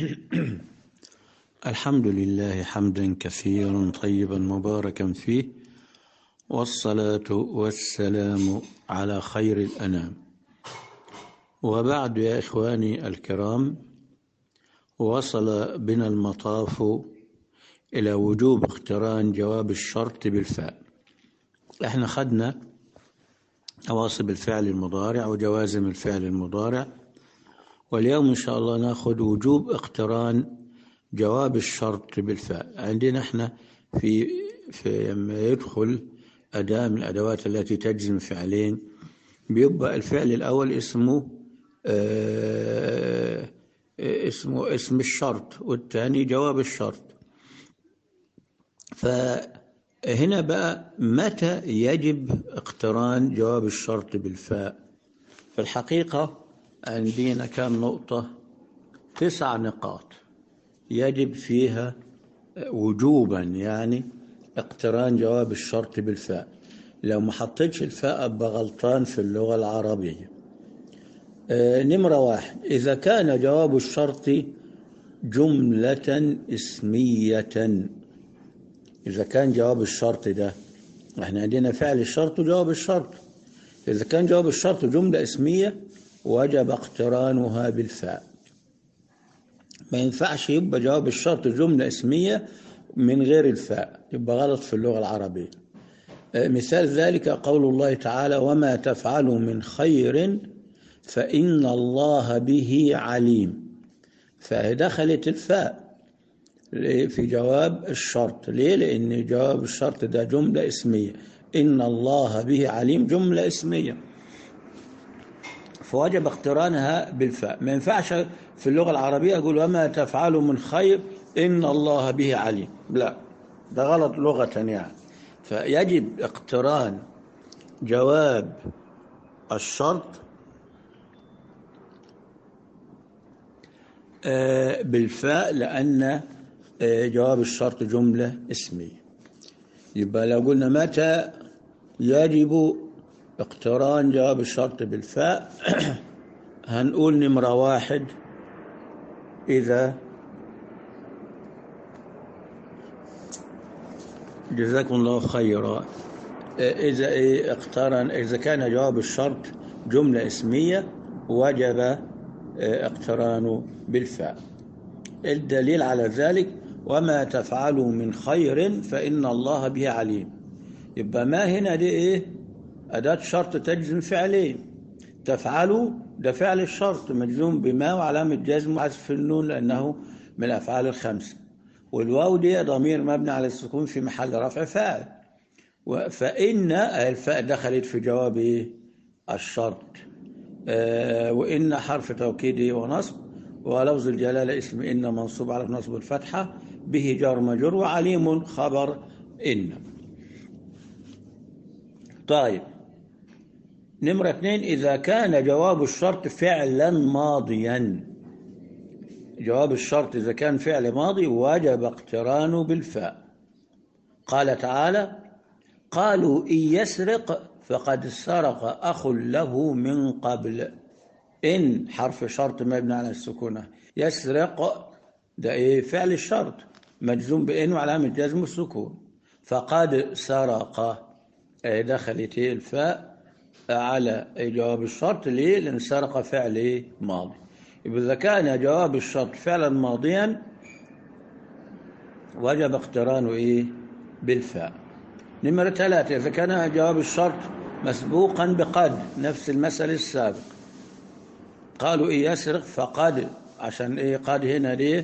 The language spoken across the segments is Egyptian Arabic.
الحمد لله حمدا كثيرا طيبا مباركا فيه والصلاة والسلام على خير الأنام وبعد يا إخواني الكرام وصل بنا المطاف إلى وجوب اقتران جواب الشرط بالفاء احنا خدنا أواصب الفعل المضارع وجوازم الفعل المضارع واليوم إن شاء الله ناخذ وجوب اقتران جواب الشرط بالفاء عندنا احنا في في لما يدخل أداة من الأدوات التي تجزم فعلين بيبقى الفعل الأول اسمه آه اسمه اسم الشرط والثاني جواب الشرط فهنا بقى متى يجب اقتران جواب الشرط بالفاء في الحقيقة عندنا كم نقطة تسع نقاط يجب فيها وجوبا يعني اقتران جواب الشرط بالفاء لو ما حطيتش الفاء ابقى غلطان في اللغة العربية آه نمرة واحد إذا كان جواب الشرط جملة اسمية إذا كان جواب الشرط ده احنا عندنا فعل الشرط وجواب الشرط إذا كان جواب الشرط جملة اسمية وجب اقترانها بالفاء ما ينفعش يبقى جواب الشرط جملة اسمية من غير الفاء يبقى غلط في اللغة العربية مثال ذلك قول الله تعالى وما تفعلوا من خير فإن الله به عليم فدخلت الفاء في جواب الشرط ليه لأن جواب الشرط ده جملة اسمية إن الله به عليم جملة اسمية فوجب اقترانها بالفاء ما ينفعش في اللغة العربية أقول وما تفعلوا من خير إن الله به عليم لا ده غلط لغة يعني فيجب اقتران جواب الشرط بالفاء لأن جواب الشرط جملة اسمية يبقى لو قلنا متى يجب اقتران جواب الشرط بالفاء هنقول نمرة واحد إذا جزاكم الله خيرا إذا اقترن إذا كان جواب الشرط جملة اسمية وجب اقترانه بالفاء الدليل على ذلك وما تفعلوا من خير فإن الله به عليم يبقى ما هنا دي إيه أداة شرط تجزم فعلين تفعلوا ده فعل الشرط مجزوم بما وعلامة جزم وحذف النون لأنه من الأفعال الخمسة والواو دي ضمير مبني على السكون في محل رفع فاعل فإن الفاء دخلت في جواب إيه؟ الشرط آه وإن حرف توكيد ونصب ولفظ الجلالة اسم إن منصوب على نصب الفتحة به جار مجر وعليم خبر إن طيب نمرة اثنين إذا كان جواب الشرط فعلا ماضيا جواب الشرط إذا كان فعل ماضي وجب اقترانه بالفاء قال تعالى قالوا إن يسرق فقد سرق أخ له من قبل إن حرف شرط مبني على السكونة يسرق ده إيه فعل الشرط مجزوم بإن وعلامة جزم السكون فقد سرق دخلت الفاء على جواب الشرط ليه لأن سرق فعل ماضي إذا كان جواب الشرط فعلا ماضيا وجب اقترانه إيه بالفاء نمرة ثلاثة إذا كان جواب الشرط مسبوقا بقد نفس المثل السابق قالوا إيه يسرق فقد عشان إيه قد هنا ليه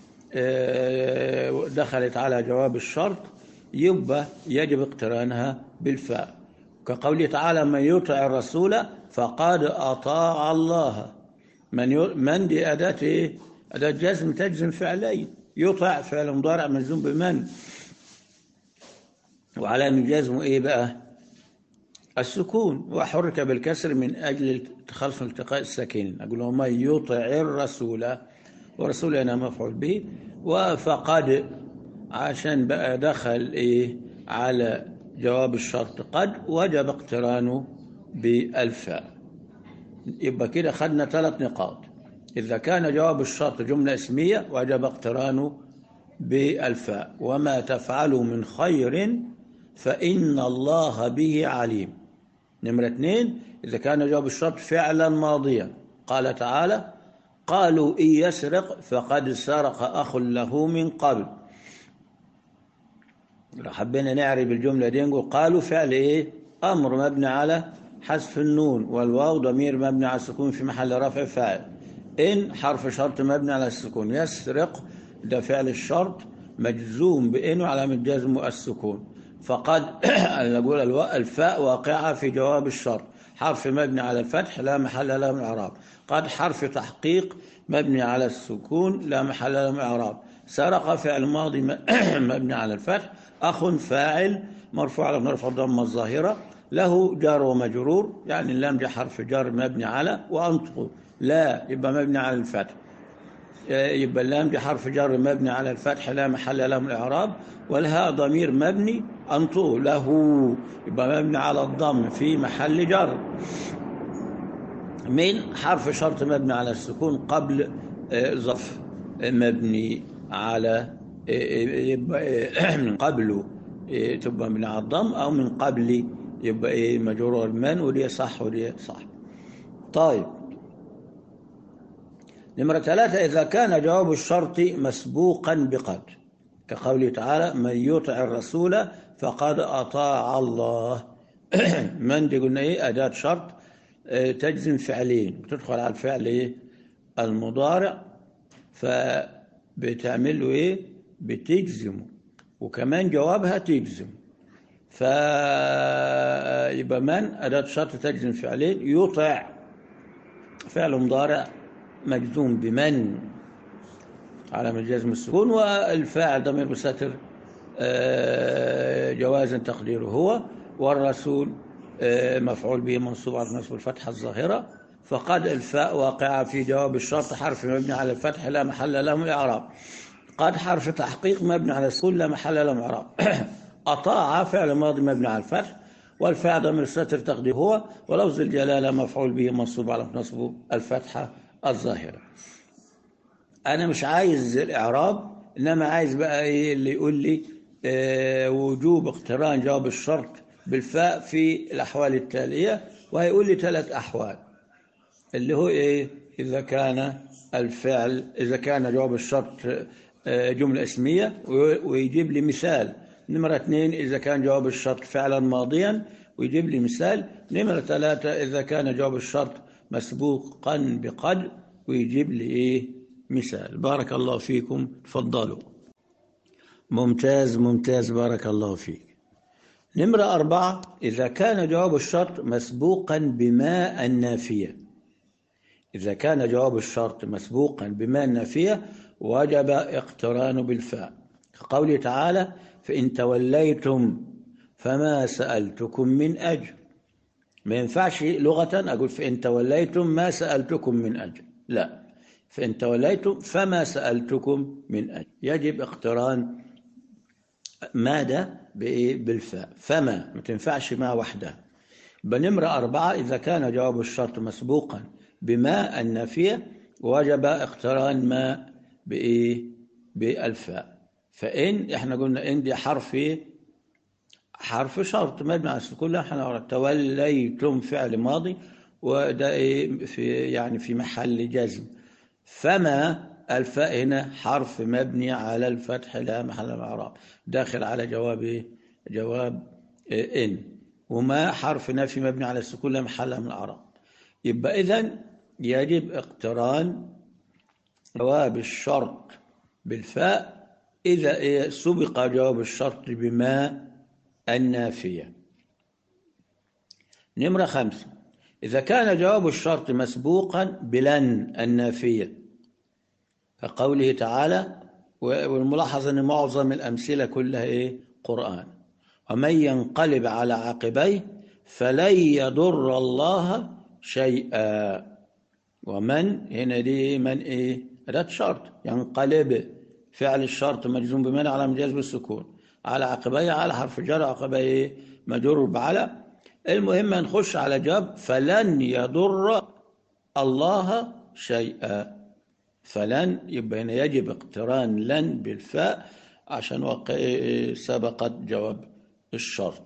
اه دخلت على جواب الشرط يبقى يجب اقترانها بالفاء كقوله تعالى من يطع الرسول فقد أطاع الله من ي... من دي أداة إيه؟ أداة جزم تجزم فعلين يطع فعل مضارع مجزوم بمن وعلامة جزمه إيه بقى السكون وحرك بالكسر من أجل تخلص التقاء الساكنين أقول له من يطع الرسول ورسول أنا مفعول به وفقد عشان بقى دخل إيه على جواب الشرط قد وجب اقترانه بالفاء يبقى كده خدنا ثلاث نقاط إذا كان جواب الشرط جملة اسمية وجب اقترانه بالفاء وما تفعلوا من خير فإن الله به عليم نمرة اثنين إذا كان جواب الشرط فعلا ماضيا قال تعالى قالوا إن يسرق فقد سرق أخ له من قبل لو حبينا نعرب الجملة دي نقول قالوا فعل إيه أمر مبني على حذف النون والواو ضمير مبني على السكون في محل رفع فاعل إن حرف شرط مبني على السكون يسرق ده فعل الشرط مجزوم بإن وعلامة جزمه السكون فقد نقول الفاء واقعة في جواب الشرط حرف مبني على الفتح لا محل له من إعراب قد حرف تحقيق مبني على السكون لا محل له من إعراب سرق فعل ماضي مبني على الفتح أخ فاعل مرفوع على مرفع الضمة الظاهرة له جار ومجرور يعني اللام دي حرف جار مبني على وأنطق لا يبقى مبني على الفتح يبقى اللام دي حرف جر مبني على الفتح لا محل له من الإعراب والهاء ضمير مبني أنطق له يبقى مبني على الضم في محل جر من حرف شرط مبني على السكون قبل ظرف مبني على يبقى من قبله تبقى من على الضم أو من قبل يبقى إيه مجرور من ودي صح ودي صح طيب نمرة ثلاثة إذا كان جواب الشرط مسبوقا بقد كقوله تعالى من يطع الرسول فقد أطاع الله من دي قلنا إيه أداة شرط تجزم فعلين تدخل على الفعل إيه المضارع فبتعمل له إيه بتجزمه وكمان جوابها تجزم فيبقى من أداة شرط تجزم فعلين يطع فعل مضارع مجزوم بمن على من جزم السكون والفاعل ضمير مستتر جوازا تقديره هو والرسول مفعول به منصوب على نصب الفتحة الظاهرة فقد الفاء واقعة في جواب الشرط حرف مبني على الفتح لا محل له من الإعراب قد حرف تحقيق مبني على السكون لا محل له من الإعراب أطاع فعل ماضي مبني على الفتح والفاعل ضمير مستتر تقديره هو ولفظ الجلالة مفعول به منصوب على نصب الفتحة الظاهرة أنا مش عايز الإعراب إنما عايز بقى إيه اللي يقول لي آه وجوب اقتران جواب الشرط بالفاء في الأحوال التالية وهيقول لي ثلاث أحوال اللي هو إيه إذا كان الفعل إذا كان جواب الشرط آه جملة اسمية ويجيب لي مثال نمرة اثنين إذا كان جواب الشرط فعلا ماضيا ويجيب لي مثال نمرة ثلاثة إذا كان جواب الشرط مسبوقا بقد ويجيب لي ايه مثال بارك الله فيكم تفضلوا ممتاز ممتاز بارك الله فيك نمرة أربعة إذا كان جواب الشرط مسبوقا بما النافية إذا كان جواب الشرط مسبوقا بما النافية وجب اقترانه بالفاء كقوله تعالى فإن توليتم فما سألتكم من أجر ما ينفعش لغة أقول فإن توليتم ما سألتكم من أجر لا فإن توليتم فما سألتكم من أجر يجب اقتران ماذا بالفاء فما ما تنفعش ما وحدها بنمرة أربعة إذا كان جواب الشرط مسبوقا بما النافية وجب اقتران ما بإيه بالفاء فإن إحنا قلنا إن دي حرف إيه حرف شرط مبني على السكون لا احنا توليتم فعل ماضي وده ايه في يعني في محل جزم فما الفاء هنا حرف مبني على الفتح لا محل الاعراب داخل على جواب ايه جواب إيه ان وما حرف نفي مبني على السكون لا محل من الاعراب يبقى اذا يجب اقتران جواب الشرط بالفاء اذا إيه سبق جواب الشرط بما النافية نمرة خمسة إذا كان جواب الشرط مسبوقا بلن النافية كقوله تعالى والملاحظ أن معظم الأمثلة كلها إيه؟ قرآن ومن ينقلب على عقبيه فلن يضر الله شيئا ومن هنا دي من إيه؟ أداة شرط ينقلب فعل الشرط مجزوم بمن على مجاز بالسكون على عقبيه على حرف جر عقبيه مجرور بعلى المهم نخش على جواب فلن يضر الله شيئا فلن يبقى هنا يجب اقتران لن بالفاء عشان وق- سبقت جواب الشرط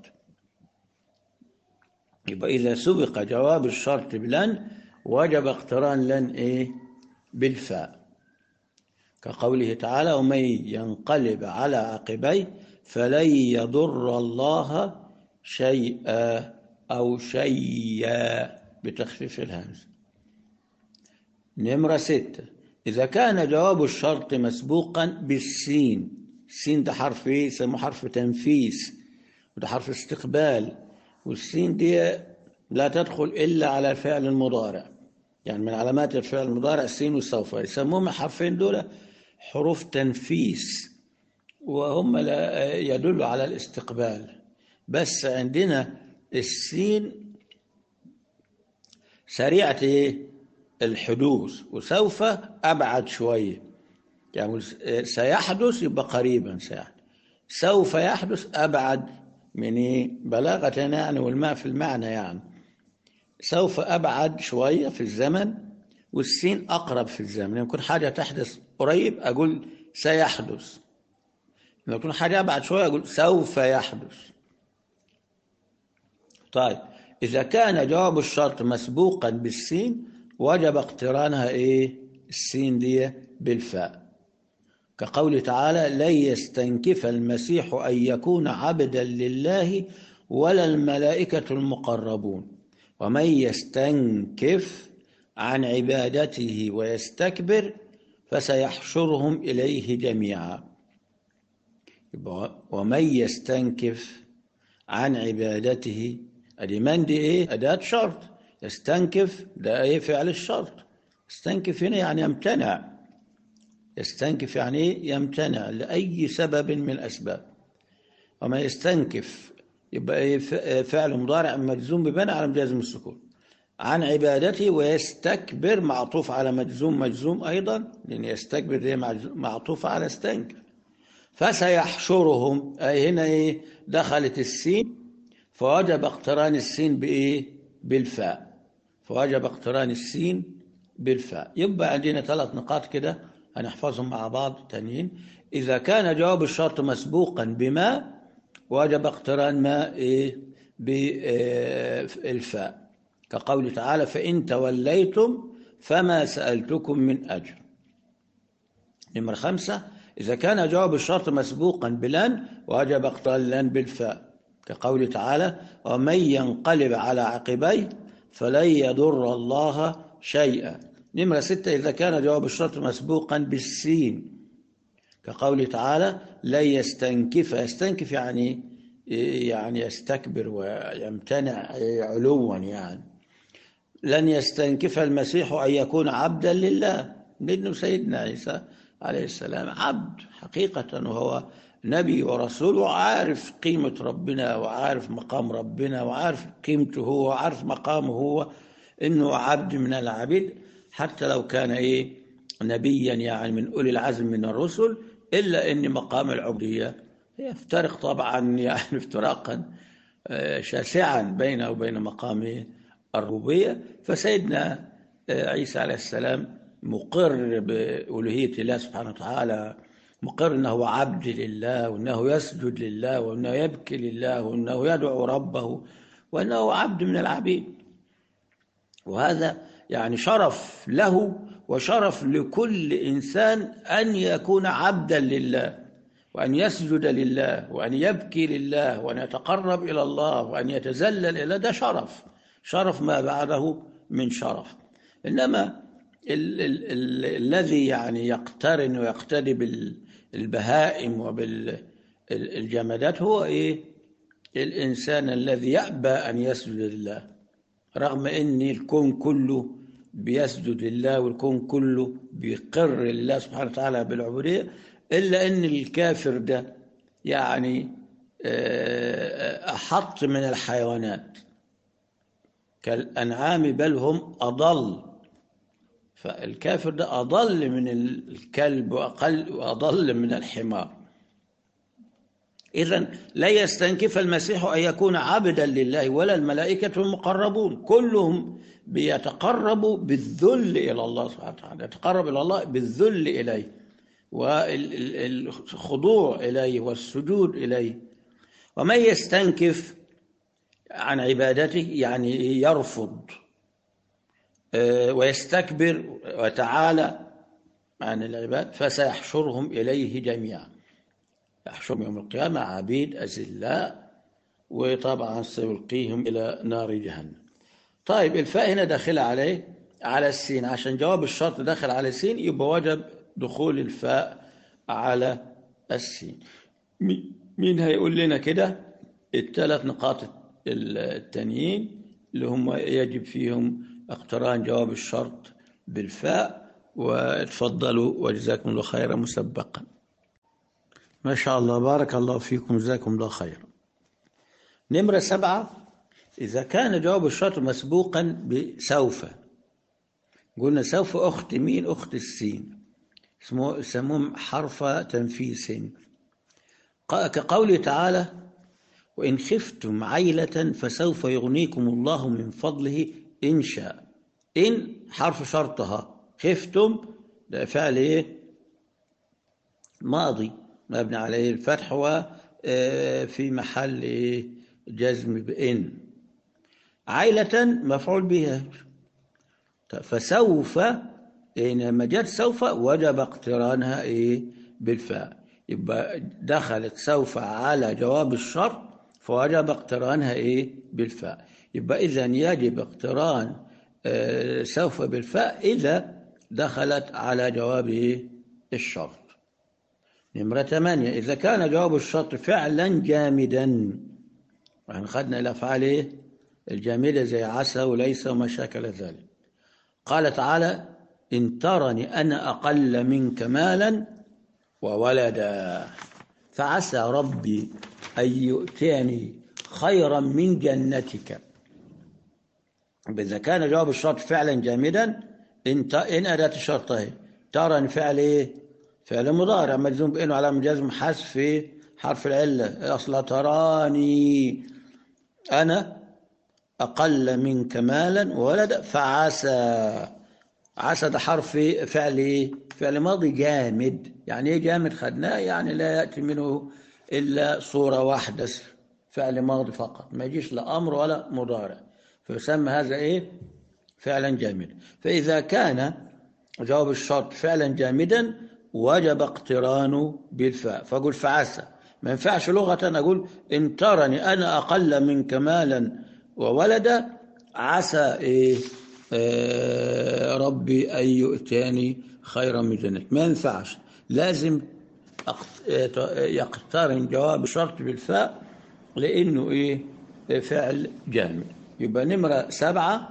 يبقى إذا سبق جواب الشرط بلن وجب اقتران لن إيه بالفاء كقوله تعالى ومن ينقلب على عقبيه فلن يضر الله شيئا أو شيئا بتخفيف الهمزة نمرة ستة إذا كان جواب الشرط مسبوقا بالسين السين ده حرف إيه؟ يسموه حرف تنفيس وده حرف استقبال والسين دي لا تدخل إلا على الفعل المضارع يعني من علامات الفعل المضارع السين والسوف يسموهم الحرفين دول حروف تنفيس وهم لا يدلوا على الاستقبال بس عندنا السين سريعة إيه؟ الحدوث وسوف أبعد شوية يعني سيحدث يبقى قريبا سيحدث سوف يحدث أبعد من إيه؟ بلاغة يعني والماء في المعنى يعني سوف أبعد شوية في الزمن والسين أقرب في الزمن يمكن حاجة تحدث قريب أقول سيحدث لما يكون حاجة أبعد شوية أقول سوف يحدث طيب إذا كان جواب الشرط مسبوقا بالسين وجب اقترانها إيه السين دي بالفاء كقول تعالى لن يستنكف المسيح أن يكون عبدا لله ولا الملائكة المقربون ومن يستنكف عن عبادته ويستكبر فسيحشرهم إليه جميعا ومن يستنكف عن عبادته ادي من دي ايه اداه شرط يستنكف ده ايه فعل الشرط يستنكف هنا يعني يمتنع يستنكف يعني ايه يمتنع لاي سبب من الاسباب وما يستنكف يبقى ايه فعل مضارع مجزوم ببنى على مجازم السكون عن عبادته ويستكبر معطوف على مجزوم مجزوم ايضا لان يستكبر دي معطوف على استنكف فسيحشرهم أي هنا إيه دخلت السين فوجب اقتران السين بإيه بالفاء فوجب اقتران السين بالفاء يبقى عندنا ثلاث نقاط كده هنحفظهم مع بعض تانيين إذا كان جواب الشرط مسبوقا بما وجب اقتران ما إيه بالفاء كقول تعالى فإن توليتم فما سألتكم من أجر نمرة خمسة إذا كان جواب الشرط مسبوقا بلن وجب اقتران لن بالفاء كقول تعالى ومن ينقلب على عقبيه فلن يضر الله شيئا نمرة ستة إذا كان جواب الشرط مسبوقا بالسين كقول تعالى لن يستنكف يستنكف يعني يعني يستكبر ويمتنع علوا يعني لن يستنكف المسيح أن يكون عبدا لله لأنه سيدنا عيسى عليه السلام عبد حقيقة وهو نبي ورسول وعارف قيمة ربنا وعارف مقام ربنا وعارف قيمته هو وعارف مقامه هو إنه عبد من العبيد حتى لو كان إيه نبيا يعني من أولي العزم من الرسل إلا إن مقام العبودية يفترق طبعا يعني افتراقا شاسعا بينه وبين مقام الربوبية فسيدنا عيسى عليه السلام مقر بألوهية الله سبحانه وتعالى مقر أنه عبد لله وأنه يسجد لله وأنه يبكي لله وأنه يدعو ربه وأنه عبد من العبيد وهذا يعني شرف له وشرف لكل إنسان أن يكون عبدا لله وأن يسجد لله وأن يبكي لله وأن يتقرب إلى الله وأن يتذلل إلى ده شرف شرف ما بعده من شرف إنما ال ال ال الذي يعني يقترن ويقتدي بالبهائم وبالجمادات هو إيه الإنسان الذي يأبى أن يسجد لله رغم أن الكون كله بيسجد لله والكون كله بيقر لله سبحانه وتعالى بالعبودية إلا أن الكافر ده يعني أحط من الحيوانات كالأنعام بل هم أضل فالكافر ده أضل من الكلب وأقل وأضل من الحمار إذا لا يستنكف المسيح أن يكون عبدا لله ولا الملائكة المقربون كلهم بيتقربوا بالذل إلى الله سبحانه وتعالى يتقرب إلى الله بالذل إليه والخضوع إليه والسجود إليه ومن يستنكف عن عبادته يعني يرفض ويستكبر وتعالى عن العباد فسيحشرهم إليه جميعا يحشرهم يوم القيامة عبيد أزلاء وطبعا سيلقيهم إلى نار جهنم طيب الفاء هنا داخل عليه على السين عشان جواب الشرط داخل على السين يبقى وجب دخول الفاء على السين مين هيقول لنا كده الثلاث نقاط التانيين اللي هم يجب فيهم اقتران جواب الشرط بالفاء وتفضلوا وجزاكم الله خيرا مسبقا ما شاء الله بارك الله فيكم جزاكم الله خيرا نمرة سبعة إذا كان جواب الشرط مسبوقا بسوف قلنا سوف أخت مين أخت السين اسمه يسموهم حرف تنفيس كقوله تعالى وإن خفتم عيلة فسوف يغنيكم الله من فضله إن شاء إن حرف شرطها خفتم ده فعل إيه ماضي مبني عليه الفتح وفي محل إيه جزم بإن عيلة مفعول بها فسوف لما جت سوف وجب اقترانها إيه بالفاء يبقى دخلت سوف على جواب الشرط فوجب اقترانها إيه بالفاء يبقى إذا يجب اقتران اه سوف بالفاء إذا دخلت على جواب إيه الشرط نمرة ثمانية إذا كان جواب الشرط فعلا جامدا احنا خدنا الأفعال إيه الجامدة زي عسى وليس وما شاكل ذلك قال تعالى إن ترني أنا أقل منك مالا وولدا فعسى ربي أن يؤتيني خيرا من جنتك إذا كان جواب الشرط فعلا جامدا إن إن أداة الشرط اهي ترني فعل إيه؟ فعل مضارع مجزوم بإنه على مجازم حذف في حرف العلة أصل تراني أنا أقل منك مالا وولدا فعسى عسى ده حرف فعل ايه؟ فعل ماضي جامد يعني ايه جامد خدناه يعني لا يأتي منه إلا صورة واحدة فعل ماضي فقط ما يجيش لا أمر ولا مضارع فيسمى هذا ايه فعلا جامد فإذا كان جواب الشرط فعلا جامدا وجب اقترانه بالفاء فأقول فعسى ما ينفعش لغة أقول إن ترني أنا أقل منك مالا وولدا عسى إيه آه ربي أن يؤتاني خيرا من جنتك ما ينفعش لازم يقترن جواب الشرط بالفاء لأنه إيه فعل جامد يبقى نمرة سبعة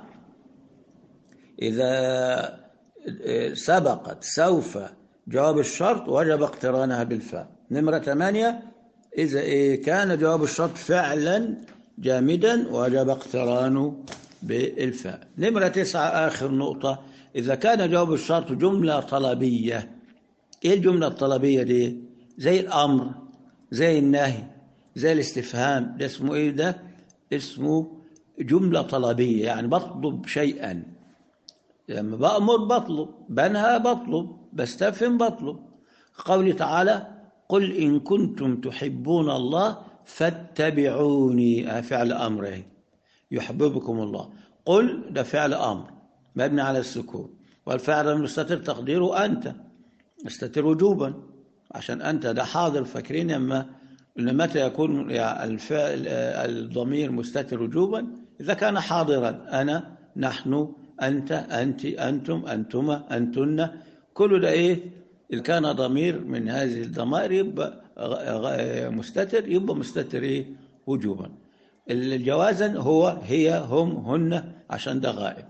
إذا سبقت سوف جواب الشرط وجب اقترانها بالفاء نمرة ثمانية إذا إيه كان جواب الشرط فعلا جامدا وجب اقترانه بالفاء نمرة تسعة آخر نقطة إذا كان جواب الشرط جملة طلبية إيه الجملة الطلبية دي زي الأمر زي النهي زي الاستفهام ده اسمه إيه ده اسمه جملة طلبية يعني بطلب شيئا لما بأمر بطلب بنهى بطلب بستفهم بطلب قوله تعالى قل إن كنتم تحبون الله فاتبعوني فعل أمره يحببكم الله قل ده فعل أمر مبني على السكون والفعل المستتر تقديره أنت مستتر وجوبا عشان أنت ده حاضر فاكرين لما متى يكون الفعل الضمير مستتر وجوبا إذا كان حاضرا أنا نحن أنت أنت أنتم أنتما أنتن كل ده إيه إذا كان ضمير من هذه الضمائر يبقى مستتر يبقى مستتر إيه وجوبا الجوازا هو هي هم هن عشان ده غائب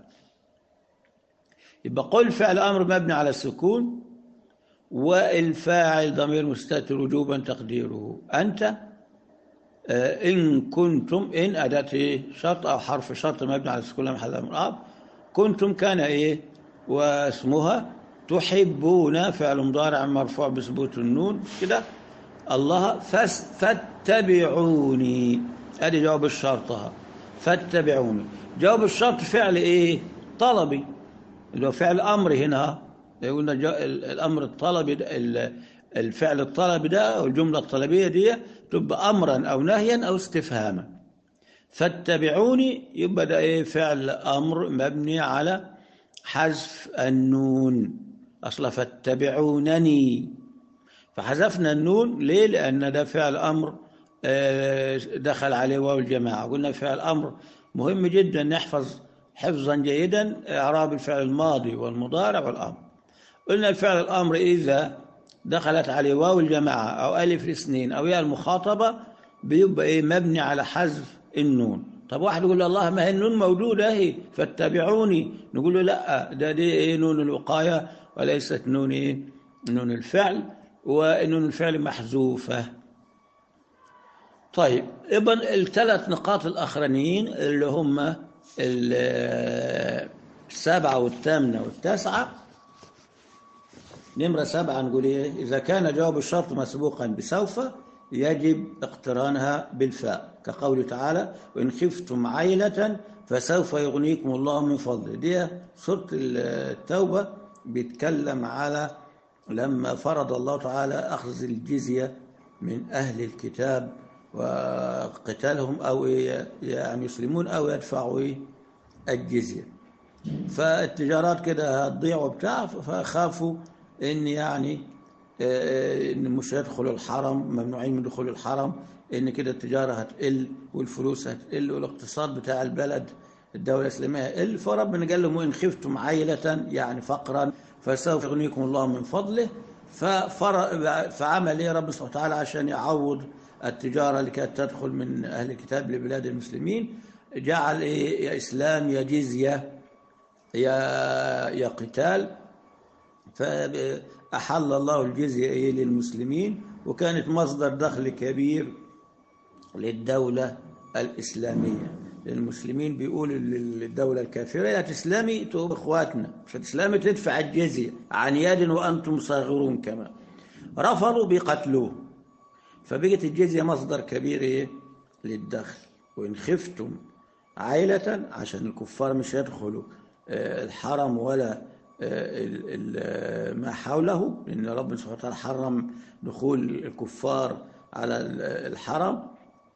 يبقى قل فعل أمر مبني على السكون والفاعل ضمير مستتر وجوبا تقديره أنت إن كنتم إن أداة شرط أو حرف شرط مبني على السكون محل من الأب كنتم كان إيه واسمها تحبون فعل مضارع مرفوع بثبوت النون كده الله فس فاتبعوني ادي جواب الشرطها فاتبعوني جواب الشرط فعل ايه طلبي اللي هو فعل امر هنا قلنا الامر الطلبي الفعل الطلبي ده او الجمله الطلبيه دي تبقى امرا او نهيا او استفهاما فاتبعوني يبقى ده ايه فعل امر مبني على حذف النون اصلا فاتبعونني فحذفنا النون ليه لان ده فعل امر دخل عليه واو الجماعه قلنا فعل امر مهم جدا نحفظ حفظا جيدا اعراب الفعل الماضي والمضارع والامر قلنا الفعل الامر اذا دخلت عليه واو الجماعه او الف الاثنين او ياء المخاطبه بيبقى ايه مبني على حذف النون طب واحد يقول له الله ما هي النون موجوده اهي فاتبعوني نقول له لا ده دي ايه نون الوقايه وليست نون ايه نون الفعل ونون الفعل محذوفه طيب ايضا الثلاث نقاط الاخرانيين اللي هم السابعه والثامنه والتاسعه نمره سبعه نقول ايه اذا كان جواب الشرط مسبوقا بسوف يجب اقترانها بالفاء كقوله تعالى وإن خفتم عيلة فسوف يغنيكم الله من فضله دي سورة التوبة بيتكلم على لما فرض الله تعالى أخذ الجزية من أهل الكتاب وقتالهم أو يعني يسلمون أو يدفعوا الجزية فالتجارات كده هتضيع وبتاع فخافوا إن يعني ان مش هيدخلوا الحرم ممنوعين من دخول الحرم ان كده التجاره هتقل والفلوس هتقل والاقتصاد بتاع البلد الدوله الاسلاميه هيقل فربنا قال لهم وان خفتم عيله يعني فقرا فسوف يغنيكم الله من فضله ففر فعمل ايه رب سبحانه وتعالى عشان يعوض التجاره اللي كانت تدخل من اهل الكتاب لبلاد المسلمين جعل ايه يا اسلام يا جزيه يا يا قتال ف أحل الله الجزية إيه للمسلمين وكانت مصدر دخل كبير للدولة الإسلامية المسلمين بيقولوا للدولة الكافرة يا تسلمي تقول إخواتنا مش هتسلمي تدفع الجزية عن يد وأنتم صاغرون كما رفضوا بقتلوه فبقت الجزية مصدر كبير إيه للدخل وإن خفتم عائلة عشان الكفار مش يدخلوا الحرم ولا ما حوله لأن ربنا سبحانه وتعالى حرم دخول الكفار على الحرم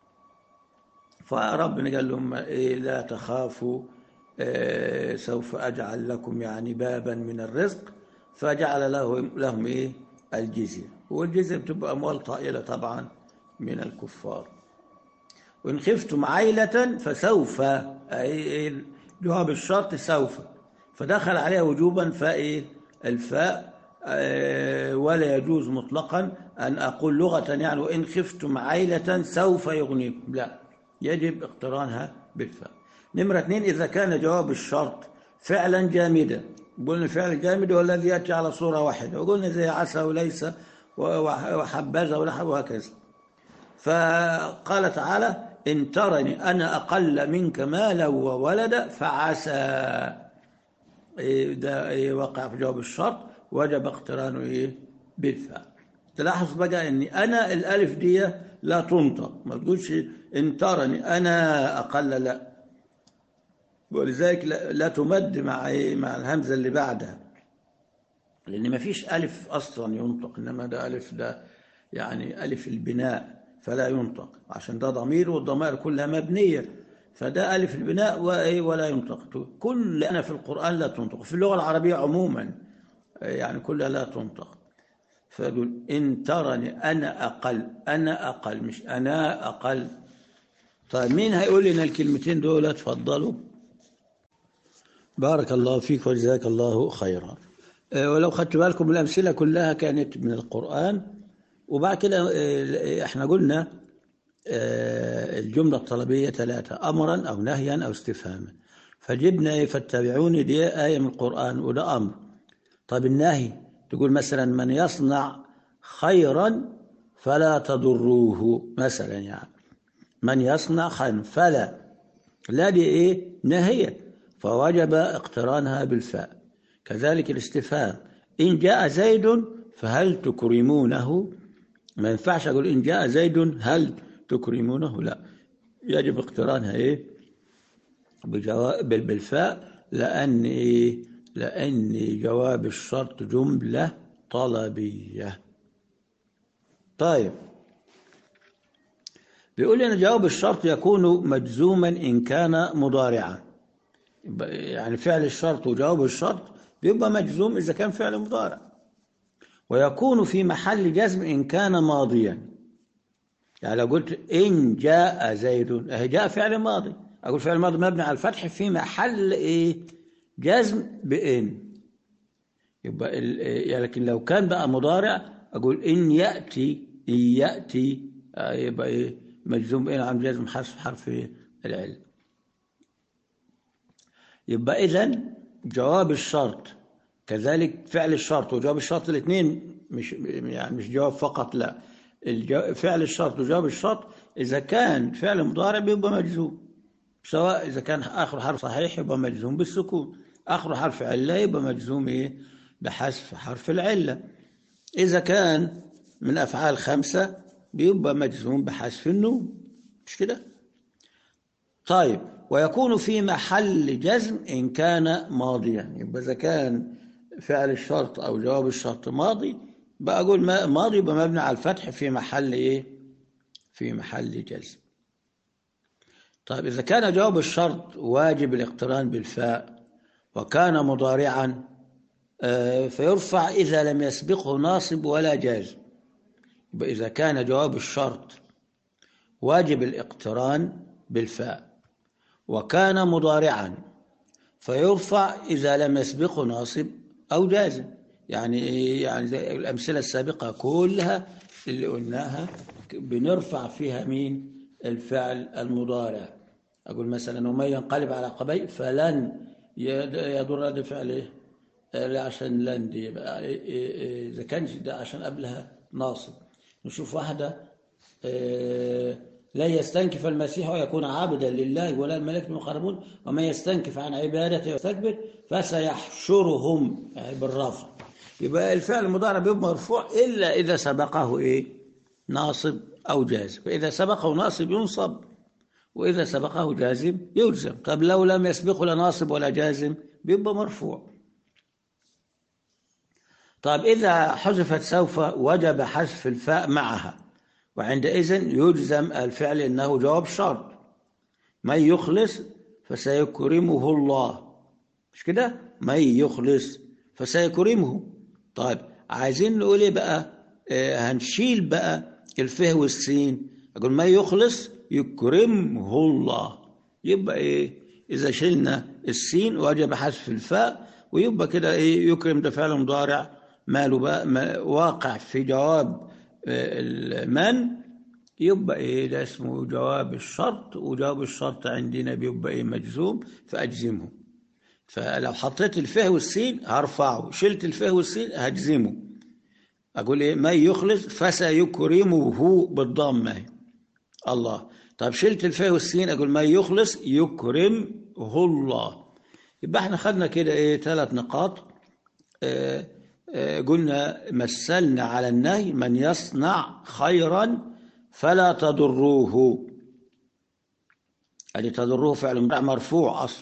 فربنا قال لهم إيه لا تخافوا إيه سوف أجعل لكم يعني بابا من الرزق فجعل لهم, لهم إيه الجزية والجزية بتبقى أموال طائلة طبعا من الكفار وإن خفتم عيلة فسوف أي جواب الشرط سوف فدخل عليها وجوبا فاء الفاء ولا يجوز مطلقا أن أقول لغة يعني وإن خفتم عيلة سوف يغنيكم لا يجب اقترانها بالفاء نمرة اثنين إذا كان جواب الشرط فعلا جامدا قلنا الفعل الجامد هو الذي يأتي على صورة واحدة وقلنا زي عسى وليس وحبذا ونحو وهكذا فقال تعالى إن ترني أنا أقل منك مالا وولدا فعسى ده إيه وقع في جواب الشرط وجب اقترانه إيه بالفاء تلاحظ بقى ان انا الالف دي لا تنطق ما تقولش ان ترني انا اقل لا ولذلك لا, لا تمد مع ايه مع الهمزه اللي بعدها لان ما فيش الف اصلا ينطق انما ده الف ده يعني الف البناء فلا ينطق عشان ده ضمير والضمائر كلها مبنيه فده ألف البناء ولا ينطق كل أنا في القرآن لا تنطق في اللغة العربية عموما يعني كلها لا تنطق فيقول إن ترني أنا أقل أنا أقل مش أنا أقل طيب مين هيقول لنا الكلمتين دول تفضلوا بارك الله فيك وجزاك الله خيرا ولو خدت بالكم الأمثلة كلها كانت من القرآن وبعد كده احنا قلنا الجملة الطلبية ثلاثة أمرا أو نهيا أو استفهاما فجبنا فاتبعوني دي آية من القرآن وده أمر طيب النهي تقول مثلا من يصنع خيرا فلا تضروه مثلا يعني من يصنع خيرا فلا لا دي إيه نهية فوجب اقترانها بالفاء كذلك الاستفهام إن جاء زيد فهل تكرمونه ما ينفعش أقول إن جاء زيد هل تكرمونه لا يجب اقترانها إيه بجواب بالفاء لأن إيه لأن جواب الشرط جملة طلبية طيب بيقول لنا جواب الشرط يكون مجزوما إن كان مضارعا يعني فعل الشرط وجواب الشرط بيبقى مجزوم إذا كان فعل مضارع ويكون في محل جزم إن كان ماضيا يعني لو قلت إن جاء زيد أهي جاء فعل ماضي أقول فعل ماضي مبني على الفتح في محل إيه جزم بإن يبقى يعني لكن لو كان بقى مضارع أقول إن يأتي إن يأتي يبقى إيه مجزوم بإن عم جزم حرف حرف العلم يبقى إذا جواب الشرط كذلك فعل الشرط وجواب الشرط الاثنين مش يعني مش جواب فقط لا فعل الشرط وجواب الشرط إذا كان فعل مضارع بيبقى مجزوم سواء إذا كان آخر حرف صحيح يبقى مجزوم بالسكون آخر حرف علة يبقى مجزوم إيه بحذف حرف العلة إذا كان من أفعال خمسة بيبقى مجزوم بحذف النون مش كده طيب ويكون في محل جزم إن كان ماضيا يبقى إذا كان فعل الشرط أو جواب الشرط ماضي بقى أقول ماضي يبقى مبني على الفتح في محل إيه في محل جزم طيب إذا كان جواب الشرط واجب الاقتران بالفاء وكان مضارعا فيرفع إذا لم يسبقه ناصب ولا جازم يبقى إذا كان جواب الشرط واجب الاقتران بالفاء وكان مضارعا فيرفع إذا لم يسبقه ناصب أو جازم يعني يعني الأمثلة السابقة كلها اللي قلناها بنرفع فيها مين الفعل المضارع أقول مثلا ومن ينقلب على قبي فلن يضر هذا فعل إيه؟ لا عشان لن دي بقى إذا كانش ده عشان قبلها ناصب نشوف واحدة لا يستنكف المسيح ويكون عابدا لله ولا الملائكة المقربون ومن يستنكف عن عبادته ويستكبر فسيحشرهم يعني بالرفع يبقى الفعل المضارع بيبقى مرفوع إلا إذا سبقه إيه ناصب أو جازم فإذا سبقه ناصب ينصب وإذا سبقه جازم يلزم طب لو لم يسبقه لا ناصب ولا جازم بيبقى مرفوع طيب إذا حذفت سوف وجب حذف الفاء معها وعندئذ يجزم الفعل إنه جواب شرط من يخلص فسيكرمه الله مش كده من يخلص فسيكرمه طيب عايزين نقول ايه بقى آه هنشيل بقى الفه والسين اقول من يخلص يكرمه الله يبقى ايه اذا شلنا السين وجب حذف الفاء ويبقى كده ايه يكرم ده فعل مضارع ماله بقى ما واقع في جواب من يبقى ايه ده اسمه جواب الشرط وجواب الشرط عندنا بيبقى ايه مجزوم فاجزمه فلو حطيت الفه والسين هرفعه شلت الفه والسين هجزمه اقول ايه من يخلص فسيكرمه بالضمه الله طب شلت الفه والسين اقول من يخلص يكرمه الله يبقى احنا خدنا كده ايه ثلاث نقاط اه اه قلنا مثلنا على النهي من يصنع خيرا فلا تضروه يعني تضروه فعل مرفوع اصلا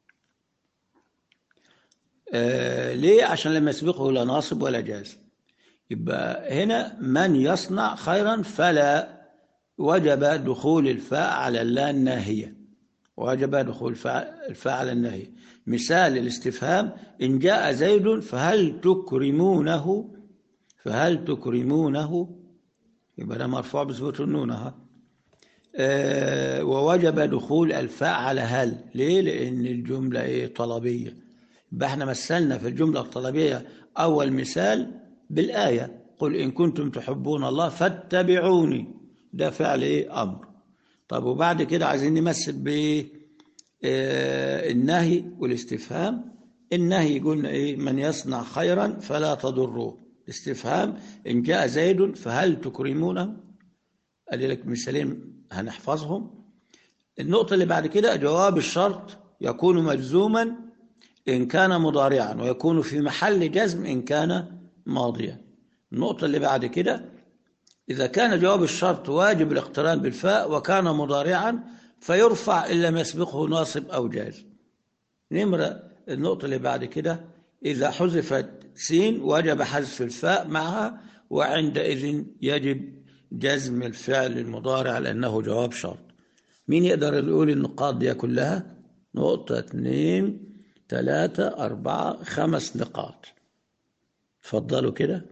آه ليه عشان لما يسبقه لا ناصب ولا جاز يبقى هنا من يصنع خيرا فلا وجب دخول الفاء على اللا الناهية وجب دخول الفاء على الناهية مثال الاستفهام إن جاء زيد فهل تكرمونه فهل تكرمونه يبقى ده مرفوع بثبوت النون ها آه ووجب دخول الفاء على هل ليه لأن الجملة إيه طلبية يبقى احنا مثلنا في الجملة الطلبية أول مثال بالآية قل إن كنتم تحبون الله فاتبعوني ده فعل إيه أمر طب وبعد كده عايزين نمثل بإيه آه النهي والاستفهام النهي قلنا إيه من يصنع خيرا فلا تضروه استفهام إن جاء زيد فهل تكرمونه قال لك مثالين هنحفظهم النقطة اللي بعد كده جواب الشرط يكون مجزوما إن كان مضارعا ويكون في محل جزم إن كان ماضيا النقطة اللي بعد كده إذا كان جواب الشرط واجب الاقتران بالفاء وكان مضارعا فيرفع إن لم يسبقه ناصب أو جاز نمرة النقطة اللي بعد كده إذا حذفت سين وجب حذف الفاء معها وعندئذ يجب جزم الفعل المضارع لأنه جواب شرط مين يقدر يقول النقاط دي كلها نقطة اثنين ثلاثة أربعة خمس نقاط تفضلوا كده